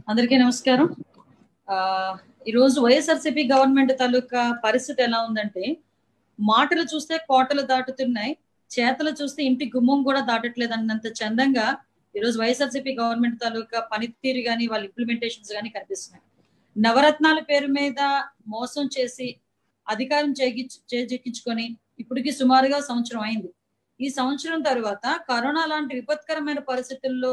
అందరికీ నమస్కారం ఆ ఈరోజు వైఎస్ఆర్సీపీ గవర్నమెంట్ తాలూకా పరిస్థితి ఎలా ఉందంటే మాటలు చూస్తే కోటలు దాటుతున్నాయి చేతలు చూస్తే ఇంటి గుమ్మం కూడా దాటట్లేదు అన్నంత చందంగా ఈరోజు వైఎస్ఆర్సీపీ గవర్నమెంట్ తాలూకా పనితీరు కానీ వాళ్ళ ఇంప్లిమెంటేషన్స్ కానీ కనిపిస్తున్నాయి నవరత్నాల పేరు మీద మోసం చేసి అధికారం చేగించు చేజెక్కించుకొని ఇప్పటికి సుమారుగా సంవత్సరం అయింది ఈ సంవత్సరం తర్వాత కరోనా లాంటి విపత్కరమైన పరిస్థితుల్లో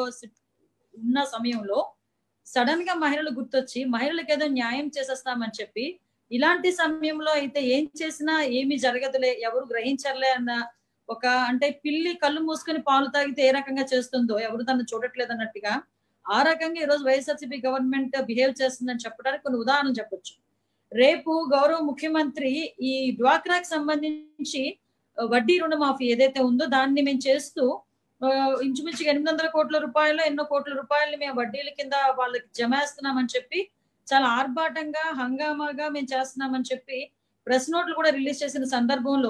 ఉన్న సమయంలో సడన్ గా మహిళలు గుర్తొచ్చి మహిళలకు ఏదో న్యాయం చేసేస్తామని చెప్పి ఇలాంటి సమయంలో అయితే ఏం చేసినా ఏమి జరగదులే ఎవరు గ్రహించర్లే అన్న ఒక అంటే పిల్లి కళ్ళు మూసుకొని పాలు తాగితే ఏ రకంగా చేస్తుందో ఎవరు దాన్ని చూడట్లేదు అన్నట్టుగా ఆ రకంగా ఈరోజు వైఎస్ఆర్సీపీ గవర్నమెంట్ బిహేవ్ చేస్తుందని చెప్పడానికి కొన్ని ఉదాహరణలు చెప్పొచ్చు రేపు గౌరవ ముఖ్యమంత్రి ఈ డ్వాక్రాకి సంబంధించి వడ్డీ రుణమాఫీ ఏదైతే ఉందో దాన్ని మేము చేస్తూ ఇంచుమించుగా ఎనిమిది వందల కోట్ల రూపాయలు ఎన్నో కోట్ల రూపాయలు మేము వడ్డీల కింద వాళ్ళకి జమ వేస్తున్నామని చెప్పి చాలా ఆర్భాటంగా హంగామాగా మేము చేస్తున్నామని చెప్పి ప్రెస్ నోట్లు కూడా రిలీజ్ చేసిన సందర్భంలో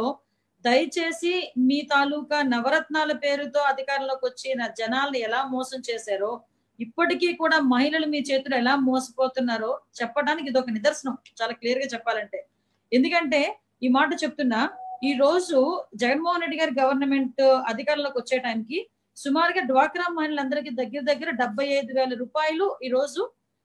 దయచేసి మీ తాలూకా నవరత్నాల పేరుతో అధికారంలోకి వచ్చి జనాల్ని ఎలా మోసం చేశారో ఇప్పటికీ కూడా మహిళలు మీ చేతులు ఎలా మోసపోతున్నారో చెప్పడానికి ఇది ఒక నిదర్శనం చాలా క్లియర్ గా చెప్పాలంటే ఎందుకంటే ఈ మాట చెప్తున్నా ఈ రోజు జగన్మోహన్ రెడ్డి గారి గవర్నమెంట్ అధికారంలోకి వచ్చే టైంకి సుమారుగా డ్వాక్రా మహిళలందరికీ దగ్గర దగ్గర డెబ్బై ఐదు వేల రూపాయలు ఈ రోజు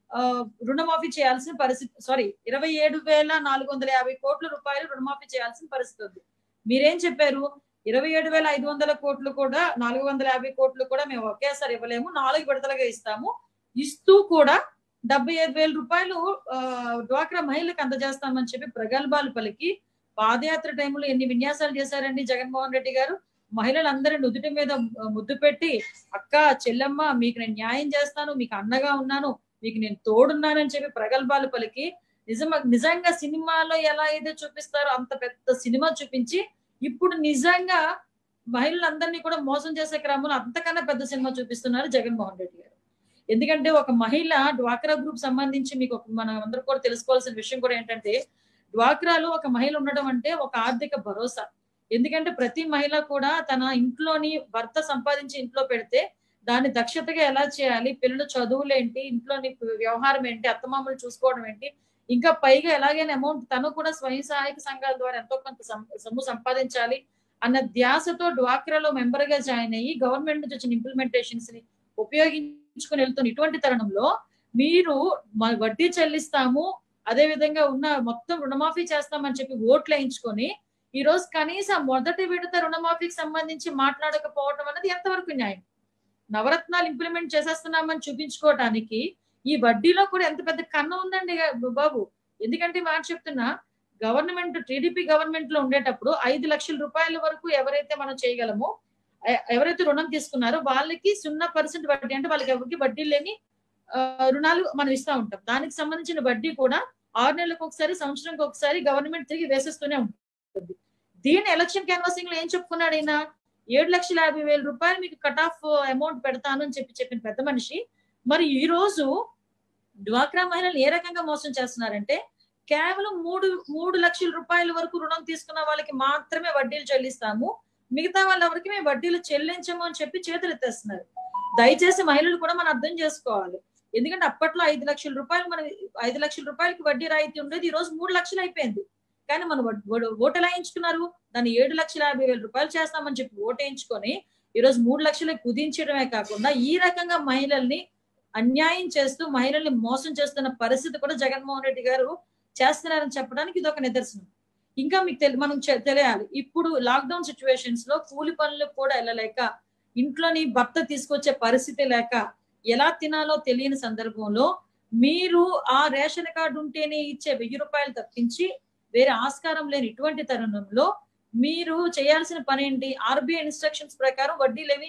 రుణమాఫీ చేయాల్సిన పరిస్థితి సారీ ఇరవై ఏడు వేల నాలుగు వందల యాభై కోట్ల రూపాయలు రుణమాఫీ చేయాల్సిన పరిస్థితి ఉంది మీరేం చెప్పారు ఇరవై ఏడు వేల ఐదు వందల కోట్లు కూడా నాలుగు వందల యాభై కోట్లు కూడా మేము ఒకేసారి ఇవ్వలేము నాలుగు విడతలుగా ఇస్తాము ఇస్తూ కూడా డెబ్బై ఐదు వేల రూపాయలు డ్వాక్రా మహిళలకు అందజేస్తామని చెప్పి ప్రగల్భాలు పలికి పాదయాత్ర టైంలో ఎన్ని విన్యాసాలు చేశారండి జగన్మోహన్ రెడ్డి గారు మహిళలందరి నుదుటి మీద ముద్దు పెట్టి అక్క చెల్లెమ్మ మీకు నేను న్యాయం చేస్తాను మీకు అండగా ఉన్నాను మీకు నేను తోడున్నానని చెప్పి ప్రగల్భాలు పలికి నిజంగా నిజంగా సినిమాలో ఎలా అయితే చూపిస్తారో అంత పెద్ద సినిమా చూపించి ఇప్పుడు నిజంగా మహిళలందరినీ కూడా మోసం చేసే క్రమంలో అంతకన్నా పెద్ద సినిమా చూపిస్తున్నారు జగన్మోహన్ రెడ్డి గారు ఎందుకంటే ఒక మహిళ డ్వాక్రా గ్రూప్ సంబంధించి మీకు మనం అందరూ కూడా తెలుసుకోవాల్సిన విషయం కూడా ఏంటంటే డ్వాక్రాలో ఒక మహిళ ఉండడం అంటే ఒక ఆర్థిక భరోసా ఎందుకంటే ప్రతి మహిళ కూడా తన ఇంట్లోని భర్త సంపాదించి ఇంట్లో పెడితే దాన్ని దక్షతగా ఎలా చేయాలి పిల్లల చదువులు ఏంటి ఇంట్లోని వ్యవహారం ఏంటి అత్తమామలు చూసుకోవడం ఏంటి ఇంకా పైగా ఎలాగైనా అమౌంట్ తను కూడా స్వయం సహాయక సంఘాల ద్వారా ఎంతో కొంత సొమ్ము సంపాదించాలి అన్న ధ్యాసతో డ్వాక్రాలో మెంబర్ గా జాయిన్ అయ్యి గవర్నమెంట్ నుంచి వచ్చిన ఇంప్లిమెంటేషన్స్ ని ఉపయోగించుకుని వెళ్తున్న ఇటువంటి తరుణంలో మీరు వడ్డీ చెల్లిస్తాము అదే విధంగా ఉన్న మొత్తం రుణమాఫీ చేస్తామని చెప్పి ఓట్లు వేయించుకొని ఈ రోజు కనీసం మొదటి విడత రుణమాఫీకి సంబంధించి మాట్లాడకపోవడం అనేది ఎంతవరకు న్యాయం నవరత్నాలు ఇంప్లిమెంట్ చేసేస్తున్నామని చూపించుకోవటానికి ఈ వడ్డీలో కూడా ఎంత పెద్ద కన్ను ఉందండి బాబు ఎందుకంటే మాట చెప్తున్నా గవర్నమెంట్ టీడీపీ గవర్నమెంట్ లో ఉండేటప్పుడు ఐదు లక్షల రూపాయల వరకు ఎవరైతే మనం చేయగలమో ఎవరైతే రుణం తీసుకున్నారో వాళ్ళకి సున్నా పర్సెంట్ వడ్డీ అంటే వాళ్ళకి ఎవరికి వడ్డీ లేని రుణాలు మనం ఇస్తా ఉంటాం దానికి సంబంధించిన వడ్డీ కూడా ఆరు నెలలకు ఒకసారి సంవత్సరంకి ఒకసారి గవర్నమెంట్ తిరిగి వేసేస్తూనే ఉంటుంది దీని ఎలక్షన్ క్యాన్వాసింగ్ లో ఏం చెప్పుకున్నాడు ఈయన ఏడు లక్షల యాభై వేల రూపాయలు మీకు కట్ ఆఫ్ అమౌంట్ పెడతాను అని చెప్పి చెప్పిన పెద్ద మనిషి మరి ఈ రోజు డ్వాక్రా మహిళలు ఏ రకంగా మోసం చేస్తున్నారంటే కేవలం మూడు మూడు లక్షల రూపాయల వరకు రుణం తీసుకున్న వాళ్ళకి మాత్రమే వడ్డీలు చెల్లిస్తాము మిగతా వాళ్ళెవరికి మేము వడ్డీలు చెల్లించము అని చెప్పి చేతులు ఎత్తేస్తున్నారు దయచేసి మహిళలు కూడా మనం అర్థం చేసుకోవాలి ఎందుకంటే అప్పట్లో ఐదు లక్షల రూపాయలు మన ఐదు లక్షల రూపాయలకి వడ్డీ రాయితీ ఉండేది ఈ రోజు మూడు లక్షలు అయిపోయింది కానీ మనం ఓటు ఎలా ఎంచుకున్నారు దాన్ని ఏడు లక్షల యాభై వేల రూపాయలు చేస్తామని చెప్పి ఓటు వేయించుకొని ఈ రోజు మూడు లక్షలకు కుదించడమే కాకుండా ఈ రకంగా మహిళల్ని అన్యాయం చేస్తూ మహిళల్ని మోసం చేస్తున్న పరిస్థితి కూడా జగన్మోహన్ రెడ్డి గారు చేస్తున్నారని చెప్పడానికి ఇది ఒక నిదర్శనం ఇంకా మీకు తెలి మనం తెలియాలి ఇప్పుడు లాక్డౌన్ సిచ్యువేషన్స్ లో కూలి పనులకు కూడా వెళ్ళలేక ఇంట్లోని భర్త తీసుకొచ్చే పరిస్థితి లేక ఎలా తినాలో తెలియని సందర్భంలో మీరు ఆ రేషన్ కార్డు ఉంటేనే ఇచ్చే వెయ్యి రూపాయలు తప్పించి వేరే ఆస్కారం లేని ఇటువంటి తరుణంలో మీరు చేయాల్సిన పని ఏంటి ఆర్బీఐ ఇన్స్ట్రక్షన్స్ ప్రకారం వడ్డీలేవి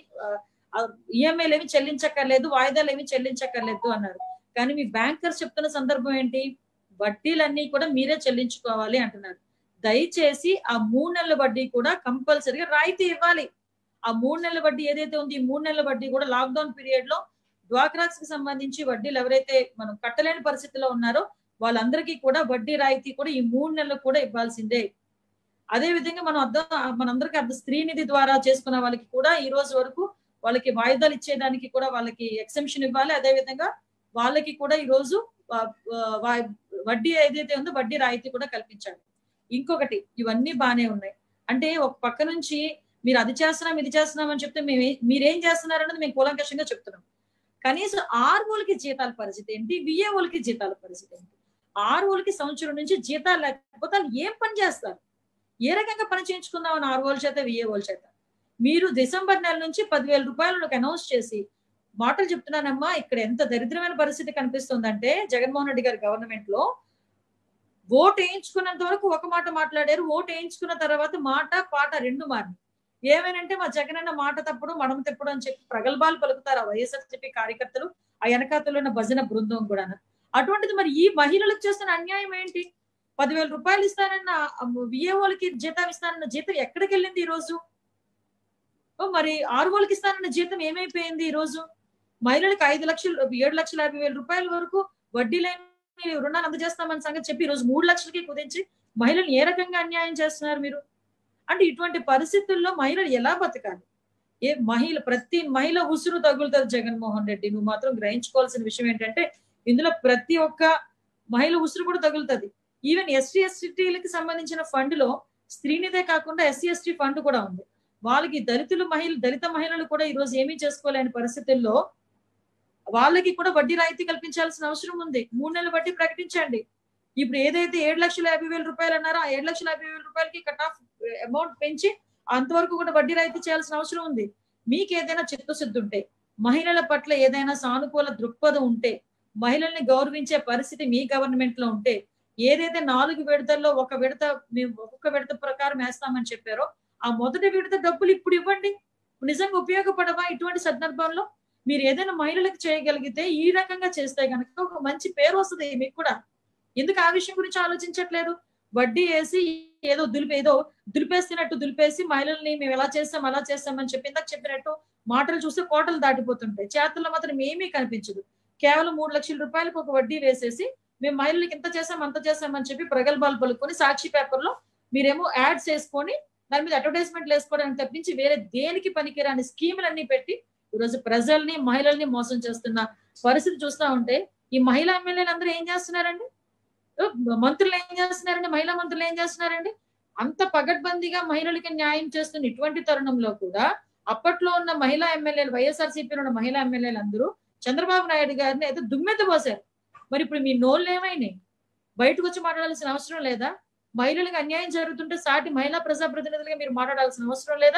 ఈఎంఐలు ఏమి చెల్లించక్కర్లేదు వాయిదాలు ఏమి చెల్లించక్కర్లేదు అన్నారు కానీ మీ బ్యాంకర్స్ చెప్తున్న సందర్భం ఏంటి వడ్డీలన్నీ కూడా మీరే చెల్లించుకోవాలి అంటున్నారు దయచేసి ఆ మూడు నెలల వడ్డీ కూడా కంపల్సరీగా రాయితీ ఇవ్వాలి ఆ మూడు నెలల వడ్డీ ఏదైతే ఉంది ఈ మూడు నెలల వడ్డీ కూడా లాక్డౌన్ పీరియడ్ లో డ్వాక్రాక్స్ కి సంబంధించి వడ్డీలు ఎవరైతే మనం కట్టలేని పరిస్థితిలో ఉన్నారో వాళ్ళందరికీ కూడా వడ్డీ రాయితీ కూడా ఈ మూడు నెలలు కూడా ఇవ్వాల్సిందే అదే విధంగా మనం అర్థం మనందరికీ అర్థం స్త్రీనిధి ద్వారా చేసుకున్న వాళ్ళకి కూడా ఈ రోజు వరకు వాళ్ళకి వాయిదాలు ఇచ్చేదానికి కూడా వాళ్ళకి ఎక్సెంప్షన్ ఇవ్వాలి అదే విధంగా వాళ్ళకి కూడా ఈ రోజు ఆ, ఆ, వడ్డీ ఏదైతే ఉందో వడ్డీ రాయితీ కూడా కల్పించాడు ఇంకొకటి ఇవన్నీ బానే ఉన్నాయి అంటే ఒక పక్క నుంచి మీరు అది చేస్తున్నాం ఇది చేస్తున్నాం అని చెప్తే మేము మీరేం చేస్తున్నారన్నది మేము కూలంకషంగా చెప్తున్నాం కనీసం ఆర్ఓలకి జీతాల పరిస్థితి ఏంటి విఏఓలకి జీతాల పరిస్థితి ఏంటి ఆర్ఓలకి సంవత్సరం నుంచి జీతాలు లేకపోతే వాళ్ళు ఏం పని చేస్తారు ఏ రకంగా పని చేయించుకుందామని ఆర్ఓల చేత విఏఓల చేత మీరు డిసెంబర్ నెల నుంచి పదివేల రూపాయలు అనౌన్స్ చేసి మాటలు చెప్తున్నానమ్మా ఇక్కడ ఎంత దరిద్రమైన పరిస్థితి కనిపిస్తుందంటే జగన్మోహన్ రెడ్డి గారి గవర్నమెంట్ లో ఓటు వేయించుకున్నంత వరకు ఒక మాట మాట్లాడారు ఓటు వేయించుకున్న తర్వాత మాట పాట రెండు మారినాయి ఏమేనంటే మా జగనన్న మాట తప్పుడు మడమ తప్పుడు అని చెప్పి ప్రగల్భాలు పలుకుతారు ఆ వైఎస్ఆర్సీపీ కార్యకర్తలు ఆ వెనకాతలో ఉన్న భజన బృందం కూడా అటువంటిది మరి ఈ మహిళలకు చేస్తున్న అన్యాయం ఏంటి పదివేల రూపాయలు ఇస్తానన్న విఏఓలకి జీతం ఇస్తానన్న జీతం ఎక్కడికి వెళ్ళింది ఈ రోజు ఓ మరి ఆరువోలకి ఇస్తానన్న జీతం ఏమైపోయింది ఈ రోజు మహిళలకు ఐదు లక్షలు ఏడు లక్షల యాభై వేల రూపాయల వరకు వడ్డీ లేని రుణాలు అందజేస్తామని సంగతి చెప్పి ఈ రోజు మూడు లక్షలకి కుదించి మహిళలు ఏ రకంగా అన్యాయం చేస్తున్నారు మీరు అంటే ఇటువంటి పరిస్థితుల్లో మహిళలు ఎలా బతకాలి ఏ మహిళ ప్రతి మహిళ ఉసురు తగులుతుంది జగన్మోహన్ రెడ్డి నువ్వు మాత్రం గ్రహించుకోవాల్సిన విషయం ఏంటంటే ఇందులో ప్రతి ఒక్క మహిళ ఉసురు కూడా తగులుతుంది ఈవెన్ ఎస్టీ ఎస్టీలకి సంబంధించిన ఫండ్ లో స్త్రీనిదే కాకుండా ఎస్సీ ఎస్టీ ఫండ్ కూడా ఉంది వాళ్ళకి దళితులు మహిళలు దళిత మహిళలు కూడా ఈ రోజు ఏమీ చేసుకోలేని పరిస్థితుల్లో వాళ్ళకి కూడా వడ్డీ రాయితీ కల్పించాల్సిన అవసరం ఉంది మూడు నెలల వడ్డీ ప్రకటించండి ఇప్పుడు ఏదైతే ఏడు లక్షల యాభై వేల రూపాయలు అన్నారో ఆ ఏడు లక్షల యాభై వేల రూపాయలకి కట్ ఆఫ్ అమౌంట్ పెంచి అంతవరకు కూడా వడ్డీ రాయితీ చేయాల్సిన అవసరం ఉంది మీకు ఏదైనా చిత్తశుద్ధి ఉంటే మహిళల పట్ల ఏదైనా సానుకూల దృక్పథం ఉంటే మహిళల్ని గౌరవించే పరిస్థితి మీ గవర్నమెంట్ లో ఉంటే ఏదైతే నాలుగు విడతల్లో ఒక విడత మేము ఒక్కొక్క విడత ప్రకారం వేస్తామని చెప్పారో ఆ మొదటి విడత డబ్బులు ఇప్పుడు ఇవ్వండి నిజంగా ఉపయోగపడవా ఇటువంటి సందర్భంలో మీరు ఏదైనా మహిళలకు చేయగలిగితే ఈ రకంగా చేస్తే కనుక ఒక మంచి పేరు వస్తుంది మీకు కూడా ఎందుకు ఆ విషయం గురించి ఆలోచించట్లేదు వడ్డీ వేసి ఏదో దులిపి ఏదో దులిపేస్తున్నట్టు దులిపేసి మహిళల్ని మేము ఎలా చేస్తాం అలా చేస్తామని చెప్పి ఇందాక చెప్పినట్టు మాటలు చూస్తే కోటలు దాటిపోతుంటాయి చేతుల్లో మాత్రం ఏమీ కనిపించదు కేవలం మూడు లక్షల రూపాయలకు ఒక వడ్డీ వేసేసి మేము మహిళలకు ఇంత చేసాం అంత చేసామని చెప్పి ప్రగల్భాలు పలుకొని సాక్షి పేపర్ లో మీరేమో యాడ్స్ వేసుకొని దాని మీద అడ్వర్టైజ్మెంట్లు వేసుకోవడానికి తప్పించి వేరే దేనికి పనికిరాని స్కీములన్నీ పెట్టి ఈరోజు ప్రజల్ని మహిళల్ని మోసం చేస్తున్న పరిస్థితి చూస్తా ఉంటే ఈ మహిళా ఎమ్మెల్యేలు అందరూ ఏం చేస్తున్నారండి మంత్రులు ఏం చేస్తున్నారండి మహిళా మంత్రులు ఏం చేస్తున్నారండి అంత పగడ్బందీగా మహిళలకి న్యాయం చేస్తున్న ఇటువంటి తరుణంలో కూడా అప్పట్లో ఉన్న మహిళా ఎమ్మెల్యేలు వైఎస్ఆర్సీపీలో ఉన్న మహిళా ఎమ్మెల్యేలు అందరూ చంద్రబాబు నాయుడు గారిని ఏదో దుమ్మెత్త పోసారు మరి ఇప్పుడు మీ నోళ్ళు ఏమైనాయి బయటకు వచ్చి మాట్లాడాల్సిన అవసరం లేదా మహిళలకు అన్యాయం జరుగుతుంటే సాటి మహిళా ప్రజాప్రతినిధులుగా మీరు మాట్లాడాల్సిన అవసరం లేదా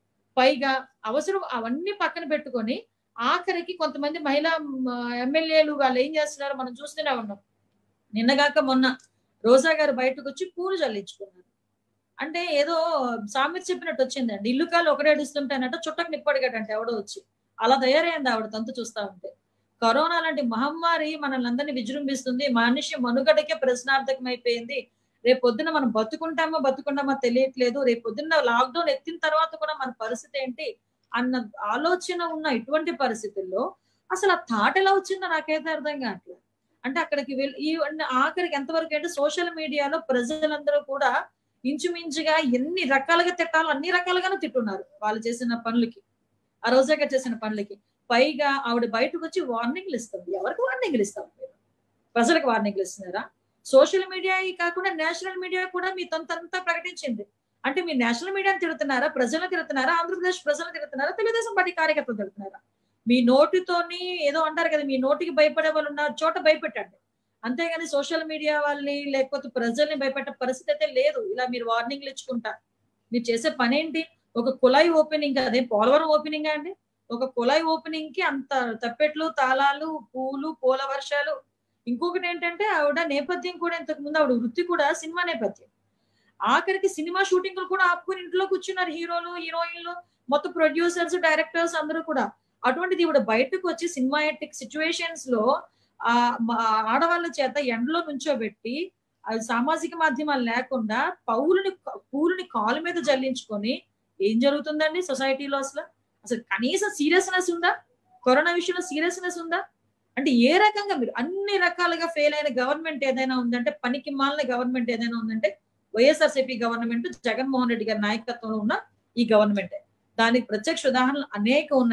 పైగా అవసరం అవన్నీ పక్కన పెట్టుకొని ఆఖరికి కొంతమంది మహిళా ఎమ్మెల్యేలు వాళ్ళు ఏం చేస్తున్నారో మనం చూస్తూనే ఉన్నాం నిన్నగాక మొన్న రోజా గారు బయటకు వచ్చి పూలు చల్లించుకున్నారు అంటే ఏదో సామెత చెప్పినట్టు వచ్చిందండి ఇల్లు కాలు ఒకడేడుస్తుంటానంట చుట్టకు నిప్పడిగటంటే ఎవడో వచ్చి అలా తయారైంది ఆవిడ తంతు చూస్తా ఉంటే కరోనా లాంటి మహమ్మారి మనల్ని అందరినీ విజృంభిస్తుంది మనిషి మనుగడకే ప్రశ్నార్థకం అయిపోయింది రేపు పొద్దున మనం బతుకుంటామో బతుకుంటామో తెలియట్లేదు రేపు పొద్దున్న లాక్డౌన్ ఎత్తిన తర్వాత కూడా మన పరిస్థితి ఏంటి అన్న ఆలోచన ఉన్న ఇటువంటి పరిస్థితుల్లో అసలు ఆ థాట్ ఎలా వచ్చిందో నాకైతే అర్థం కావట్లేదు అంటే అక్కడికి వెళ్ళి ఈ ఆఖరికి ఎంతవరకు అంటే సోషల్ మీడియాలో ప్రజలందరూ కూడా ఇంచుమించుగా ఎన్ని రకాలుగా తిట్టాలో అన్ని రకాలుగానే తిట్టున్నారు వాళ్ళు చేసిన పనులకి ఆ రోజాగా చేసిన పనులకి పైగా ఆవిడ బయటకు వచ్చి వార్నింగ్లు ఇస్తుంది ఎవరికి వార్నింగ్లు ఇస్తాం మీరు ప్రజలకు వార్నింగ్లు ఇస్తున్నారా సోషల్ మీడియా కాకుండా నేషనల్ మీడియా కూడా మీ తొంతంతా ప్రకటించింది అంటే మీ నేషనల్ మీడియాని తిడుతున్నారా ప్రజలను తిడుతున్నారా ఆంధ్రప్రదేశ్ ప్రజలను తిడుతున్నారా తెలుగుదేశం పార్టీ కార్యకర్తలు తిడుతున్నారా మీ నోటితోని ఏదో అంటారు కదా మీ నోటికి భయపడే వాళ్ళు ఉన్న చోట భయపెట్టండి అంతేగాని సోషల్ మీడియా వాళ్ళని లేకపోతే ప్రజల్ని భయపెట్టే పరిస్థితి అయితే లేదు ఇలా మీరు వార్నింగ్లు ఇచ్చుకుంటా మీరు చేసే పని ఏంటి ఒక కుళాయి ఓపెనింగ్ అదే పోలవరం ఓపెనింగ్ అండి ఒక కుళాయి ఓపెనింగ్ కి అంత తప్పెట్లు తాళాలు పూలు పూల వర్షాలు ఇంకొకటి ఏంటంటే ఆవిడ నేపథ్యం కూడా ఇంతకు ముందు ఆవిడ వృత్తి కూడా సినిమా నేపథ్యం ఆఖరికి సినిమా షూటింగ్లు కూడా ఆపుకుని ఇంట్లో కూర్చున్నారు హీరోలు హీరోయిన్లు మొత్తం ప్రొడ్యూసర్స్ డైరెక్టర్స్ అందరూ కూడా అటువంటిది ఇవిడ బయటకు వచ్చి సినిమాటిక్ సిచ్యువేషన్స్ లో ఆ ఆడవాళ్ళ చేత ఎండలో నుంచోబెట్టి సామాజిక మాధ్యమాలు లేకుండా పౌరుని పూలుని కాలు మీద జల్లించుకొని ఏం జరుగుతుందండి సొసైటీలో అసలు అసలు కనీసం సీరియస్నెస్ ఉందా కరోనా విషయంలో సీరియస్నెస్ ఉందా అంటే ఏ రకంగా మీరు అన్ని రకాలుగా ఫెయిల్ అయిన గవర్నమెంట్ ఏదైనా ఉందంటే పనికి మాలిన గవర్నమెంట్ ఏదైనా ఉందంటే వైఎస్ఆర్సీపీ గవర్నమెంట్ జగన్మోహన్ రెడ్డి గారి నాయకత్వంలో ఉన్న ఈ గవర్నమెంట్ దానికి ప్రత్యక్ష ఉదాహరణలు అనేక ఉన్నాయి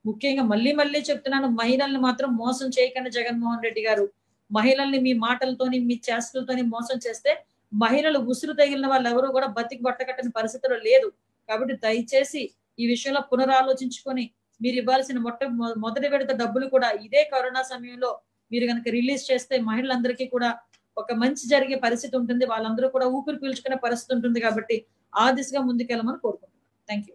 ముఖ్యంగా మళ్ళీ మళ్ళీ చెప్తున్నాను మహిళల్ని మాత్రం మోసం చేయకండి జగన్మోహన్ రెడ్డి గారు మహిళల్ని మీ మాటలతోని మీ చేష్టలతోని మోసం చేస్తే మహిళలు ఉసురు తగిలిన వాళ్ళు ఎవరు కూడా బతికి బట్టకట్టని పరిస్థితిలో లేదు కాబట్టి దయచేసి ఈ విషయంలో పునరాలోచించుకొని మీరు ఇవ్వాల్సిన మొట్ట మొ- మొదటి విడత డబ్బులు కూడా ఇదే కరోనా సమయంలో మీరు కనుక రిలీజ్ చేస్తే మహిళలందరికీ కూడా ఒక మంచి జరిగే పరిస్థితి ఉంటుంది వాళ్ళందరూ కూడా ఊపిరి పీల్చుకునే పరిస్థితి ఉంటుంది కాబట్టి ఆ దిశగా ముందుకెళ్ళమని కోరుకుంటున్నాను థ్యాంక్ యూ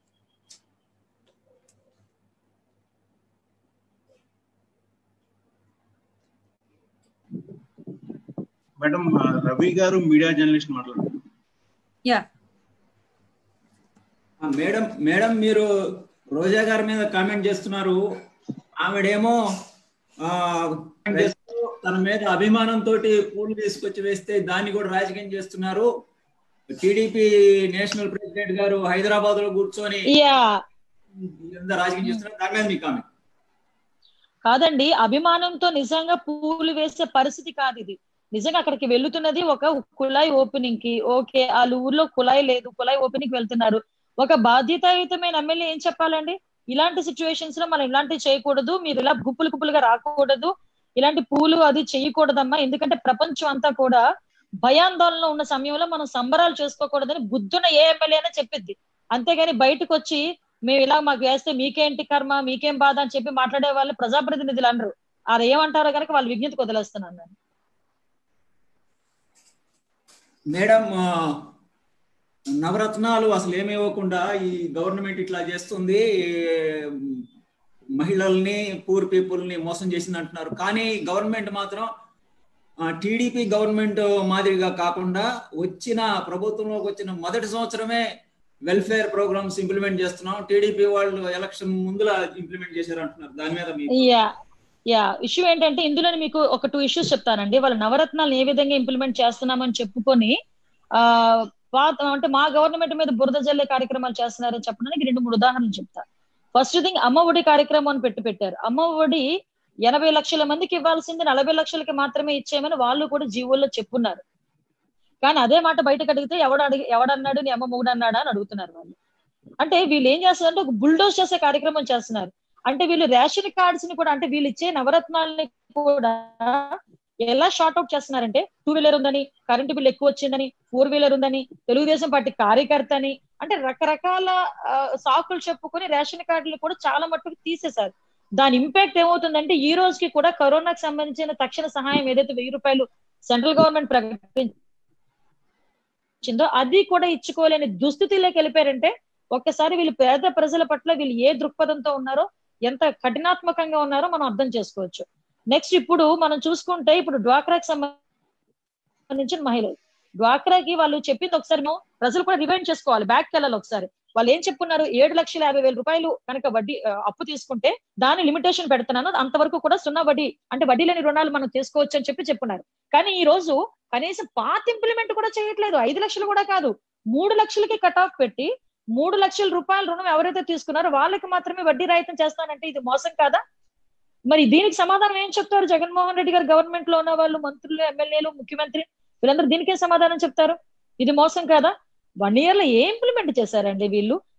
మేడం ఆ, రవి గారు మీడియా జర్నలిస్ట్ మాట్లాడుతున్నారు యా ఆ, మేడం మేడం మీరు రోజా గారి మీద కామెంట్ చేస్తున్నారు ఆవిడేమో ఆ, comment చేస్తూ తన మీద అభిమానంతో పూలు తీసుకొచ్చి వేస్తే దాన్ని కూడా రాజకీయం చేస్తున్నారు టీడీపీ నేషనల్ ప్రెసిడెంట్ గారు హైదరాబాద్ లో కూర్చొని యా ఇదంతా రాజకీయం చేస్తున్నారు దాని మీద మీ కామెంట్ కాదండి అభిమానంతో నిజంగా పూలు వేసే పరిస్థితి కాదు ఇది నిజంగా అక్కడికి వెళ్తున్నది ఒక కుళాయి ఓపెనింగ్ కి ఓకే వాళ్ళ ఊర్లో కుళాయి లేదు కుళాయి ఓపెనింగ్ కి వెళ్తున్నారు ఒక బాధ్యతాయుతమైన ఎమ్మెల్యే ఏం చెప్పాలండి ఇలాంటి సిచ్యువేషన్స్ లో మనం ఇలాంటివి చేయకూడదు మీరు ఇలా గుప్పులు గుప్పులుగా రాకూడదు ఇలాంటి పూలు అది చేయకూడదమ్మా ఎందుకంటే ప్రపంచం అంతా కూడా భయాందోళనలో ఉన్న సమయంలో మనం సంబరాలు చేసుకోకూడదని బుద్ధున్న ఏ ఎమ్మెల్యే అయినా చెప్పిద్ది అంతేగాని బయటకు వచ్చి మేము ఇలా మాకు వేస్తే మీకేంటి కర్మ మీకేం బాధ అని చెప్పి మాట్లాడే వాళ్ళు ప్రజాప్రతినిధులు అనరు అది ఏమంటారో కనుక వాళ్ళు విజ్ఞతకు వదిలేస్తున్నాను నేను మేడం ఆ, నవరత్నాలు అసలు ఏమి ఇవ్వకుండా ఈ గవర్నమెంట్ ఇట్లా చేస్తుంది ఉమ్, మహిళల్ని పూర్ పీపుల్ ని మోసం చేసింది అంటున్నారు కానీ గవర్నమెంట్ మాత్రం టీడీపీ గవర్నమెంట్ మాదిరిగా కాకుండా వచ్చిన ప్రభుత్వంలోకి వచ్చిన మొదటి సంవత్సరమే వెల్ఫేర్ ప్రోగ్రామ్స్ ఇంప్లిమెంట్ చేస్తున్నాం టీడీపీ వాళ్ళు ఎలక్షన్ ముందులా ఇంప్లిమెంట్ చేశారు అంటున్నారు దాని మీద మీ యా యా ఇష్యూ ఏంటంటే ఇందులో మీకు ఒక టూ ఇష్యూస్ చెప్తానండి వాళ్ళ నవరత్నాలు ఏ విధంగా ఇంప్లిమెంట్ చేస్తున్నామని చెప్పుకొని ఆ పాత అంటే మా గవర్నమెంట్ మీద బురద జల్లే కార్యక్రమాలు చేస్తున్నారని చెప్పడానికి రెండు మూడు ఉదాహరణలు చెప్తా ఫస్ట్ థింగ్ అమ్మ ఒడి కార్యక్రమం అని పెట్టి పెట్టారు అమ్మ ఒడి ఎనభై లక్షల మందికి ఇవ్వాల్సింది నలభై లక్షలకి మాత్రమే ఇచ్చేయమని వాళ్ళు కూడా జీవోల్లో చెప్పున్నారు కానీ అదే మాట బయటకు అడిగితే ఎవడు అడిగి ఎవడన్నాడు నీ అమ్మ మొగుడు అన్నాడా అని అడుగుతున్నారు వాళ్ళు అంటే వీళ్ళు ఏం చేస్తారంటే ఒక బుల్డోజ్ చేసే కార్యక్రమం చేస్తున్నారు అంటే వీళ్ళు రేషన్ కార్డ్స్ ని కూడా అంటే వీళ్ళు ఇచ్చే నవరత్నాలని కూడా ఎలా షార్ట్ అవుట్ చేస్తున్నారంటే టూ వీలర్ ఉందని కరెంటు బిల్ ఎక్కువ వచ్చిందని ఫోర్ వీలర్ ఉందని తెలుగుదేశం పార్టీ కార్యకర్త అని అంటే రకరకాల ఆ, సాకులు చెప్పుకొని రేషన్ కార్డులు కూడా చాలా మట్టుకు తీసేశారు దాని ఇంపాక్ట్ ఏమవుతుందంటే ఈ రోజుకి కూడా కరోనాకి సంబంధించిన తక్షణ సహాయం ఏదైతే వెయ్యి రూపాయలు సెంట్రల్ గవర్నమెంట్ ప్రకటించిందో అది కూడా ఇచ్చుకోలేని దుస్థితిలోకి వెళ్ళిపోయారంటే ఒక్కసారి వీళ్ళు పేద ప్రజల పట్ల వీళ్ళు ఏ దృక్పథంతో ఉన్నారో ఎంత కఠినాత్మకంగా ఉన్నారో మనం అర్థం చేసుకోవచ్చు నెక్స్ట్ ఇప్పుడు మనం చూసుకుంటే ఇప్పుడు డ్వాక్రాకి సంబంధించిన మహిళలు డ్వాక్రాకి వాళ్ళు చెప్పింది ఒకసారి మేము ప్రజలు కూడా రివైండ్ చేసుకోవాలి బ్యాక్ వెళ్ళాలి ఒకసారి వాళ్ళు ఏం చెప్పున్నారు ఏడు లక్షల యాభై వేల రూపాయలు కనుక వడ్డీ ఆ, అప్పు తీసుకుంటే దాని లిమిటేషన్ పెడుతున్నాను అంతవరకు కూడా సున్నా వడ్డీ అంటే వడ్డీ లేని రుణాలు మనం తీసుకోవచ్చు అని చెప్పి చెప్పున్నారు కానీ ఈ రోజు కనీసం పాత ఇంప్లిమెంట్ కూడా చేయట్లేదు ఐదు లక్షలు కూడా కాదు మూడు లక్షలకి కట్ ఆఫ్ పెట్టి మూడు లక్షల రూపాయల రుణం ఎవరైతే తీసుకున్నారో వాళ్ళకి మాత్రమే వడ్డీ రాయితం చేస్తానంటే ఇది మోసం కాదా మరి దీనికి సమాధానం ఏం చెప్తారు జగన్మోహన్ రెడ్డి గారు గవర్నమెంట్ లో ఉన్న వాళ్ళు మంత్రులు ఎమ్మెల్యేలు ముఖ్యమంత్రి వీళ్ళందరూ దీనికే సమాధానం చెప్తారు ఇది మోసం కాదా వన్ ఇయర్ లో ఏ ఇంప్లిమెంట్ చేశారండి వీళ్ళు